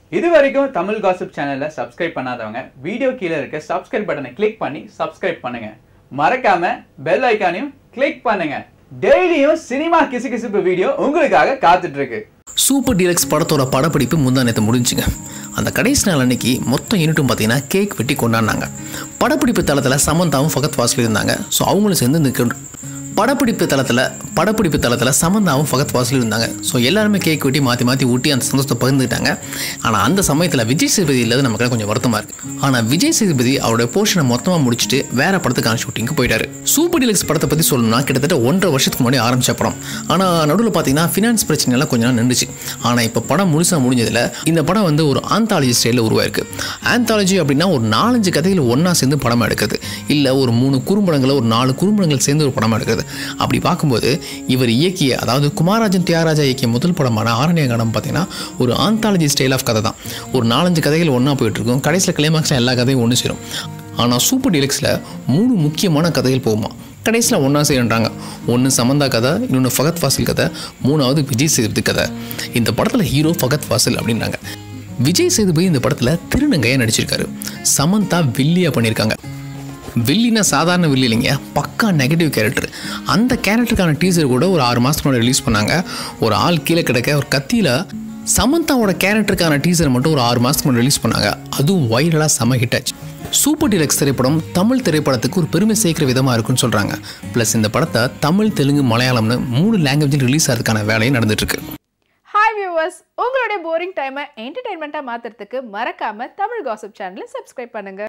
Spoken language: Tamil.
இது வரைக்கும் தமிழ் காசிப் சேனலை சப்ஸ்கிரைப் பண்ணாதவங்க வீடியோ கீழே இருக்க சப்ஸ்கிரைப் பட்டனை கிளிக் பண்ணி சப்ஸ்கிரைப் பண்ணுங்க மறக்காம பெல் ஐக்கானையும் கிளிக் பண்ணுங்க டெய்லியும் சினிமா கிசுகிசுப்பு வீடியோ உங்களுக்காக காத்துட்டு இருக்கு சூப்பர் டீலக்ஸ் படத்தோட படப்பிடிப்பு முந்தா நேற்று முடிஞ்சுங்க அந்த கடைசி நாள் அன்னைக்கு மொத்தம் யூனிட்டும் பார்த்தீங்கன்னா கேக் வெட்டி கொண்டாடினாங்க படப்பிடிப்பு தளத்தில் சமந்தாவும் ஃபகத் வாசில் இருந்தாங்க ஸோ அவங்களும் சேர்ந்து இந்த படப்பிடிப்பு தளத்தில் படப்பிடிப்பு தளத்தில் சமந்தாவும் ஃபகத் வாசில் இருந்தாங்க ஸோ எல்லாருமே கேக் வெட்டி மாற்றி மாற்றி ஊட்டி அந்த சந்தோஷத்தை பகிர்ந்துக்கிட்டாங்க ஆனால் அந்த சமயத்தில் விஜய் சேதுபதி இல்லாத நமக்கு கொஞ்சம் வருத்தமாக இருக்குது ஆனால் விஜய் சேதுபதி அவருடைய போர்ஷனை மொத்தமாக முடிச்சுட்டு வேற படத்துக்கான ஷூட்டிங்க்கு போயிட்டாரு சூப்பர் டீலக்ஸ் படத்தை பற்றி சொல்லணும்னா கிட்டத்தட்ட ஒன்றரை வருஷத்துக்கு முன்னாடி ஆரம்பிச்ச படம் ஆனால் நடுவில் பார்த்தீங்கன்னா ஃபினான்ஸ் பிரச்சனைலாம் கொஞ்ச நாள் நின்றுச்சு ஆனால் இப்போ படம் முழுசாக முடிஞ்சதில் இந்த படம் வந்து ஒரு ஆந்தாலஜி ஸ்டைலில் உருவாயிருக்கு ஆந்தாலஜி அப்படின்னா ஒரு நாலஞ்சு கதைகள் ஒன்றா சேர்ந்து படம் எடுக்கிறது இல்லை ஒரு மூணு குறும்படங்களை ஒரு நாலு குறும்படங்கள் சேர்ந்து ஒரு படம் எடுக்கிறது அப்படி பார்க்கும்போது இவர் இயக்கிய அதாவது குமாரராஜன் தியாகராஜா இயக்கிய முதல் படமான ஆரண்ய கானம் பார்த்தீங்கன்னா ஒரு ஆந்தாலஜி ஸ்டைல் ஆஃப் கதை தான் ஒரு நாலஞ்சு கதைகள் ஒன்றா போயிட்டு இருக்கும் கடைசியில் கிளைமாக்ஸில் எல்லா கதையும் ஒன்று சேரும் ஆனால் சூப்பர் டீலக்ஸில் மூணு முக்கியமான கதைகள் போகுமா கடைசியில் ஒன்றா செய்யன்றாங்க ஒன்று சமந்தா கதை இன்னொன்று ஃபகத் ஃபாசில் கதை மூணாவது விஜய் சேதுபதி கதை இந்த படத்தில் ஹீரோ ஃபகத் ஃபாசில் அப்படின்றாங்க விஜய் சேதுபதி இந்த படத்தில் திருநங்கையாக நடிச்சிருக்காரு சமந்தா வில்லியாக பண்ணியிருக்காங்க வில்லினா சாதாரண வில்லி இல்லைங்க பக்கா நெகட்டிவ் கேரக்டர் அந்த கேரக்டருக்கான டீசர் கூட ஒரு ஆறு மாதத்துக்கு முன்னாடி ரிலீஸ் பண்ணாங்க ஒரு ஆள் கீழே கிடக்க ஒரு கத்தியில் சமந்தாவோட கேரக்டருக்கான டீசர் மட்டும் ஒரு ஆறு மாதத்துக்கு முன்னாடி ரிலீஸ் பண்ணாங்க அதுவும் வைரலாக செம ஹிட் ஆச்சு சூப்பர் டீலக்ஸ் திரைப்படம் தமிழ் திரைப்படத்துக்கு ஒரு பெருமை சேர்க்கிற விதமாக இருக்குன்னு சொல்கிறாங்க ப்ளஸ் இந்த படத்தை தமிழ் தெலுங்கு மலையாளம்னு மூணு லாங்குவேஜில் ரிலீஸ் ஆகிறதுக்கான வேலையும் நடந்துட்டுருக்கு ஹாய் வியூவர்ஸ் உங்களுடைய போரிங் டைமை என்டர்டைன்மெண்ட்டாக மாற்றுறதுக்கு மறக்காம தமிழ் காசிப் சேனலை சப்ஸ்கிரைப் பண்ணுங்க